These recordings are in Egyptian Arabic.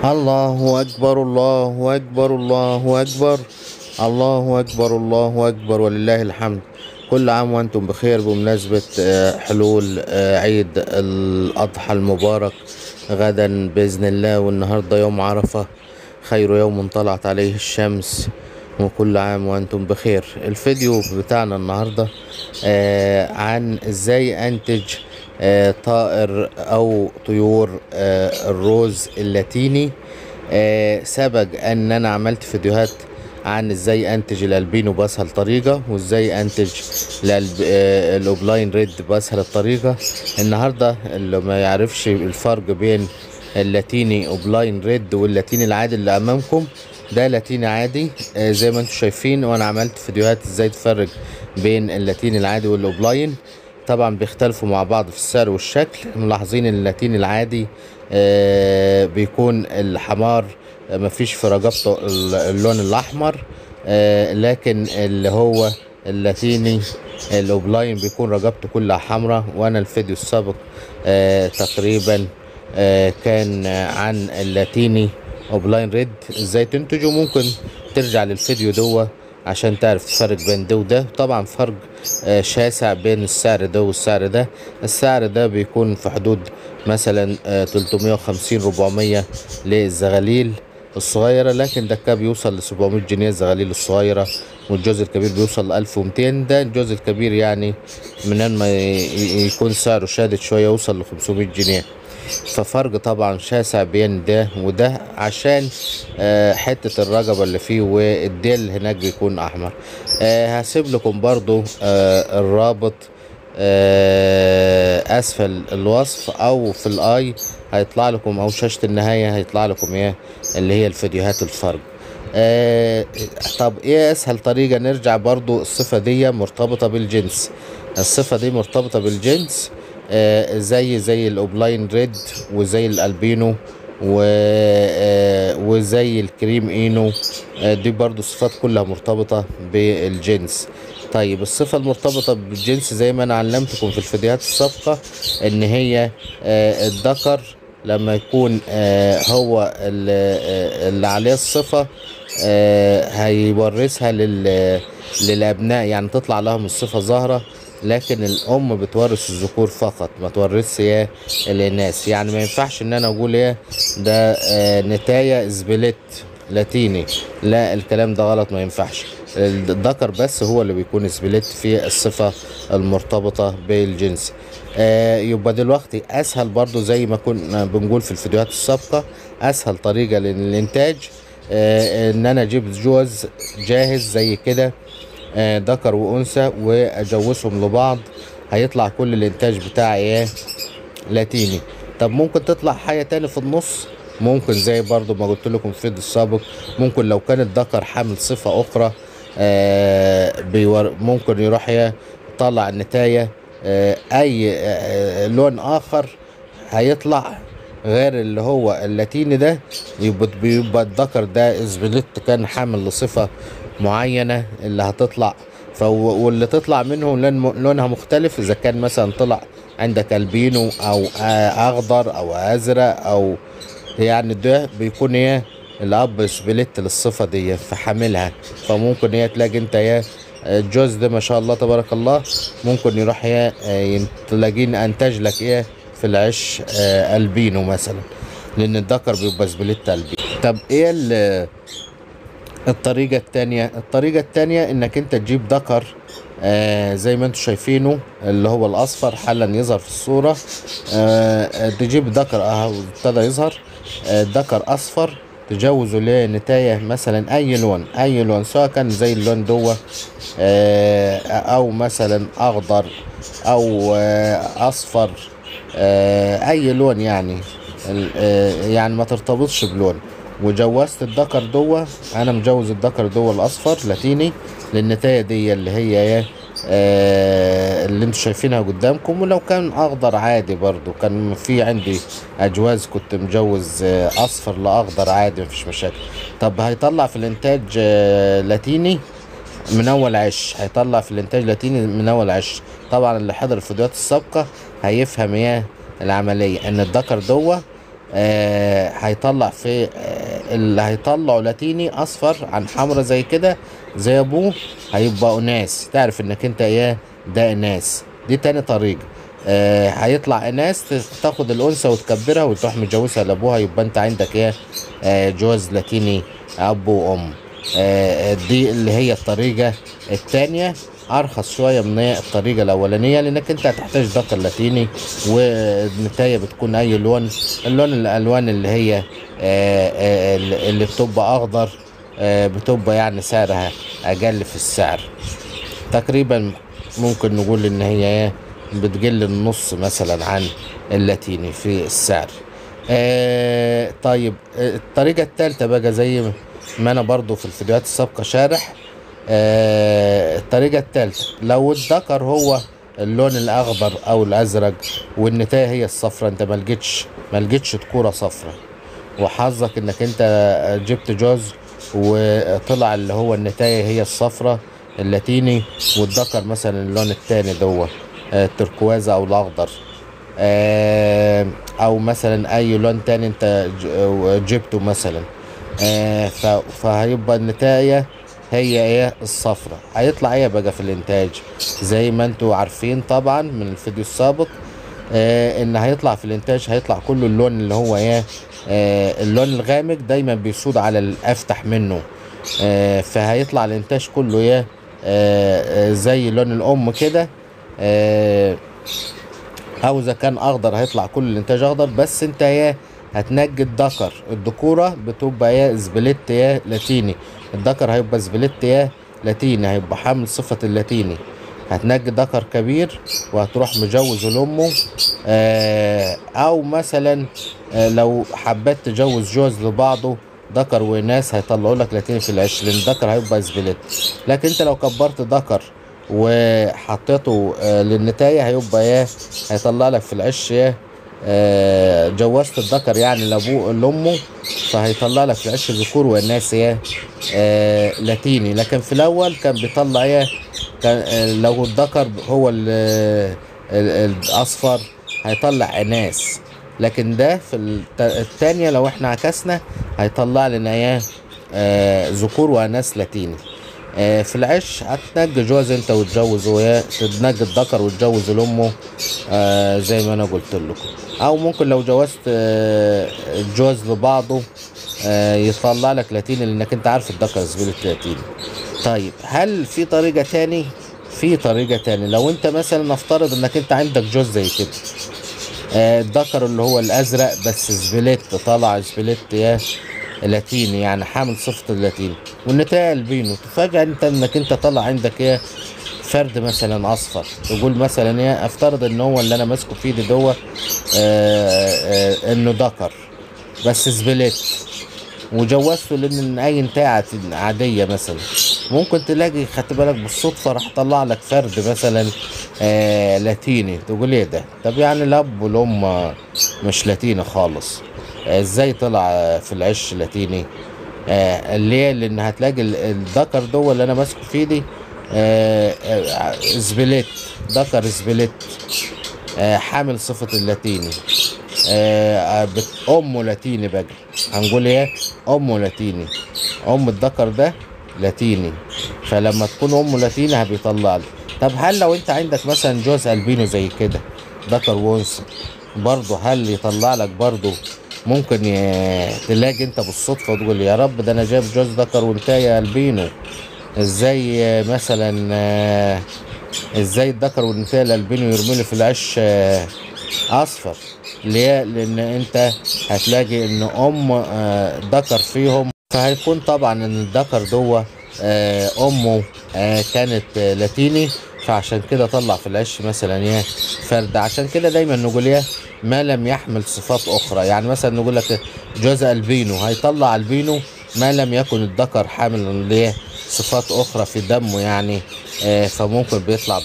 الله أكبر الله أكبر الله أكبر الله أكبر الله أكبر ولله الحمد كل عام وأنتم بخير بمناسبة آه، حلول آه، عيد الأضحى المبارك غدا بإذن الله والنهاردة يوم عرفة خير يوم طلعت عليه الشمس وكل عام وأنتم بخير الفيديو بتاعنا النهاردة آه، عن إزاي أنتج آه، طائر أو طيور آه، الروز اللاتيني آه، سبق ان انا عملت فيديوهات عن ازاي انتج الالبينو باسهل طريقه وازاي انتج الألب- آه، الاوبلاين ريد باسهل الطريقه النهارده اللي ما يعرفش الفرق بين اللاتيني اوبلاين ريد واللاتيني العادي اللي امامكم ده لاتيني عادي آه، زي ما انتم شايفين وانا عملت فيديوهات ازاي تفرق بين اللاتيني العادي والاوبلاين طبعا بيختلفوا مع بعض في السعر والشكل ملاحظين ان اللاتيني العادي آه، بيكون الحمار آه، مفيش في رقبته ال- اللون الاحمر آه، لكن اللي هو اللاتيني الاوبلاين بيكون رقبته كلها حمراء وانا الفيديو السابق آه، تقريبا آه، كان آه، عن اللاتيني اوبلاين ريد ازاي تنتجه ممكن ترجع للفيديو دوه عشان تعرف تفرق بين ده وده طبعا فرق آه، شاسع بين السعر ده والسعر ده السعر ده بيكون في حدود مثلا آه، 350 400 للزغاليل الصغيرة لكن ده كان بيوصل ل 700 جنيه الزغاليل الصغيرة والجوز الكبير بيوصل ل 1200 ده الجوز الكبير يعني من ما ي- ي- يكون سعره شادد شوية يوصل ل 500 جنيه ففرق طبعا شاسع بين ده وده عشان آه، حتة الرقبة اللي فيه والديل هناك بيكون أحمر آه، هسيب لكم برضو آه، الرابط آه، أسفل الوصف أو في الآي هيطلع لكم أو شاشة النهاية هيطلع لكم إيه اللي هي الفيديوهات الفرق آه، طب ايه اسهل طريقة نرجع برضو الصفة دي مرتبطة بالجنس الصفة دي مرتبطة بالجنس آه، زي زي الاوبلاين ريد وزي الالبينو و آه، وزي الكريم اينو آه، دي برضو صفات كلها مرتبطة بالجنس طيب الصفة المرتبطة بالجنس زي ما انا علمتكم في الفيديوهات السابقة ان هي آه، الذكر لما يكون آه، هو ال- آه، اللي عليه الصفة آه، هيورثها لل للأبناء يعني تطلع لهم الصفة ظاهرة لكن الأم بتورث الذكور فقط ما تورثش ايه الإناث يعني ما ينفعش إن أنا أقول ايه ده آه، نتاية زبلت لاتيني لا الكلام ده غلط ما ينفعش الذكر بس هو اللي بيكون سبليت في الصفة المرتبطة بالجنس آه يبقى دلوقتي اسهل برضو زي ما كنا بنقول في الفيديوهات السابقة اسهل طريقة للانتاج آه ان انا اجيب جوز جاهز زي كده آه ذكر وانثى واجوزهم لبعض هيطلع كل الانتاج بتاعي ايه لاتيني طب ممكن تطلع حاجة تاني في النص ممكن زي برضو ما قلت لكم في الفيديو السابق ممكن لو كان الذكر حامل صفة أخرى آه بيور ممكن يروح يطلع النتاية آه أي آه لون آخر هيطلع غير اللي هو اللاتيني ده يبقى بيبقى الذكر ده اسبليت كان حامل لصفة معينة اللي هتطلع فهو واللي تطلع منه لون لونها مختلف اذا كان مثلا طلع عندك البينو او آه، اخضر او ازرق او يعني ده بيكون ايه الاب سبليت للصفه دي فحاملها فممكن هي تلاقي انت يا الجوز ده ما شاء الله تبارك الله ممكن يروح يا آه، تلاقين انتج لك ايه في العش آه، البينو مثلا لان الذكر بيبقى سبليت البينو طب ايه ال- الطريقة التانية الطريقة التانية انك انت تجيب ذكر آه زي ما انتم شايفينه اللي هو الاصفر حالا يظهر في الصورة آه تجيب ذكر اه ابتدى يظهر آه ذكر اصفر تجوزه لنتاية مثلا اي لون اي لون سواء كان زي اللون دوه آه او مثلا اخضر او آه اصفر آه اي لون يعني ال- آه يعني ما ترتبطش بلون وجوزت الذكر دوه انا مجوز الذكر دوه الاصفر لاتيني للنتايه دي اللي هي ايه آه اللي انتوا شايفينها قدامكم ولو كان اخضر عادي برضو كان في عندي اجواز كنت مجوز آه اصفر لاخضر عادي مفيش مشاكل طب هيطلع في الانتاج آه لاتيني من اول عش هيطلع في الانتاج لاتيني من اول عش طبعا اللي حضر الفيديوهات السابقه هيفهم ايه العمليه ان الذكر دوه آه هيطلع في آه اللي هيطلعه لاتيني اصفر عن حمرا زي كده زي ابوه هيبقى اناس تعرف انك انت ايه ده اناس دي تاني طريقه آه هيطلع اناس تاخد الانثى وتكبرها وتروح متجوزها لابوها يبقى انت عندك ايه آه جوز لاتيني اب وام آه دي اللي هي الطريقه التانيه ارخص شويه من الطريقه الاولانيه لانك انت هتحتاج ذكر لاتيني والنتايه بتكون اي لون اللون الالوان اللي هي آه، آه، اللي بتبقى اخضر آه، بتبقى يعني سعرها اقل في السعر تقريبا ممكن نقول ان هي ايه بتقل النص مثلا عن اللاتيني في السعر آه طيب آه، الطريقة التالتة بقى زي ما انا برضو في الفيديوهات السابقة شارح آه الطريقة التالتة لو الذكر هو اللون الاخضر او الازرق والنتاية هي الصفرة انت ما لقيتش ما لقيتش ذكورة صفرة وحظك انك انت جبت جوز وطلع اللي هو النتاية هي الصفرة اللاتيني والذكر مثلا اللون التاني دوا آه، التركوازة او الاخضر آه، او مثلا اي لون تاني انت ج- جبته مثلا آه، ف- فهيبقى النتاية هي ايه الصفرة هيطلع ايه بقى في الانتاج زي ما انتوا عارفين طبعا من الفيديو السابق آه ان هيطلع في الانتاج هيطلع كله اللون اللي هو ايه آه اللون الغامق دايما بيسود على الافتح منه آه فهيطلع الانتاج كله ايه آه آه زي لون الام كده آه او اذا كان اخضر هيطلع كل الانتاج اخضر بس انت ايه هتنجي الذكر الذكوره بتبقى ايه سبليت ايه لاتيني الذكر هيبقى سبليت ايه لاتيني هيبقى حامل صفه اللاتيني هتنجي ذكر كبير وهتروح مجوز لامه آه او مثلا آه لو حبيت تجوز جوز لبعضه ذكر وناس هيطلعوا لك لاتيني في العش لان الذكر هيبقى سبليت لكن انت لو كبرت ذكر وحطيته آه للنتاية هيبقى ايه هيطلع لك في العش ايه آه جوزت الذكر يعني لابوه لامه فهيطلع لك في العش ذكور والناس ايه آه لاتيني لكن في الاول كان بيطلع ايه كان آه لو الذكر هو ال- ال- الاصفر هيطلع اناس لكن ده في الت- التانية لو احنا عكسنا هيطلع لنا ايه آه ذكور واناس لاتيني آه، في العش هتنجي جوز انت وتجوز وياه تنجي الذكر وتجوز لامه آه زي ما انا قلت لكم او ممكن لو جوزت آه الجوز لبعضه آه يطلع لك لاتيني لانك انت عارف الذكر زميلة لاتيني طيب هل في طريقة تاني في طريقة تاني لو انت مثلا نفترض انك انت عندك جوز زي كده آه، الذكر اللي هو الازرق بس سبليت طالع سبليت يا لاتيني يعني حامل صفة اللاتيني والنتاية البينو تفاجأ انت انك انت طلع عندك ايه فرد مثلا اصفر تقول مثلا ايه افترض ان هو اللي انا ماسكه في ايدي دوا آه، آه، انه ذكر بس سبليت وجوزته لان اي انتاعة عادية مثلا ممكن تلاقي خدت بالك بالصدفة راح طلع لك فرد مثلا آه لاتيني تقول ايه ده طب يعني الاب والام مش لاتيني خالص آه ازاي طلع آه، في العش لاتيني آه ليه لان هتلاقي ال- الذكر ده اللي انا ماسكه في ايدي آه آه سبليت ذكر سبليت آه حامل صفة اللاتيني آه بت- امه لاتيني بقى هنقول ايه امه لاتيني ام الذكر ده لاتيني فلما تكون امه لاتيني بيطلع لي طب هل لو انت عندك مثلا جوز البينو زي كده ذكر وانثى برضه هل يطلع لك برضه ممكن ي... تلاقي انت بالصدفه تقول يا رب ده انا جايب جوز ذكر وانتايه البينو ازاي آه، مثلا آه، ازاي الذكر والانثى الالبينو يرمي لي في العش آه، اصفر ليه لان انت هتلاقي ان ام آه، ذكر فيهم فهيكون طبعا ان الذكر دوا آه، امه آه، كانت آه، لاتيني فعشان كده طلع في العش مثلا ايه فرد عشان كده دايما نقول ايه ما لم يحمل صفات اخرى يعني مثلا نقول لك جوز البينو هيطلع البينو ما لم يكن الذكر حامل ليه صفات اخرى في دمه يعني آه، فممكن بيطلع بايه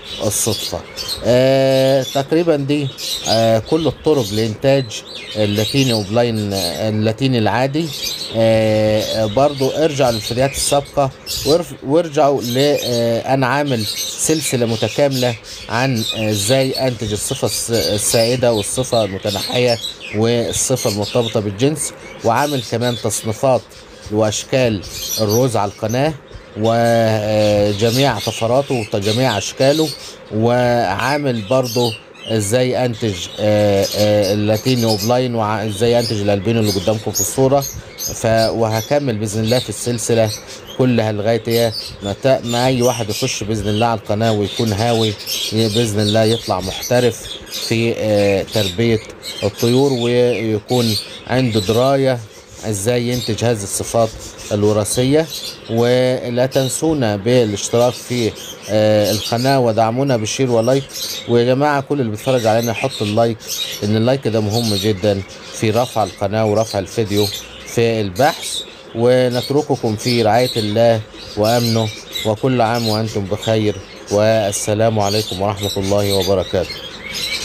الصدفة آه تقريبا دي آه كل الطرق لإنتاج اللاتيني وبلاين اللاتيني العادي آه برضو ارجع للفيديوهات السابقة وارف- وارجعوا ل آه انا عامل سلسلة متكاملة عن آه، ازاي انتج الصفة الس- السائدة والصفة المتنحية والصفة المرتبطة بالجنس وعامل كمان تصنيفات واشكال الرز على القناة وجميع طفراته وجميع اشكاله وعامل برضو ازاي انتج آه، آه، اللاتيني وبلاين وازاي انتج الالبينو اللي قدامكم في الصوره ف وهكمل باذن الله في السلسله كلها لغايه ايه ما, تا- ما اي واحد يخش باذن الله على القناه ويكون هاوي ي- باذن الله يطلع محترف في آه، تربيه الطيور ويكون عنده درايه ازاي ينتج هذه الصفات الوراثيه ولا تنسونا بالاشتراك في آه، القناه ودعمونا بالشير ولايك ويا جماعه كل اللي بيتفرج علينا يحط اللايك ان اللايك ده مهم جدا في رفع القناه ورفع الفيديو في البحث ونترككم في رعايه الله وامنه وكل عام وانتم بخير والسلام عليكم ورحمه الله وبركاته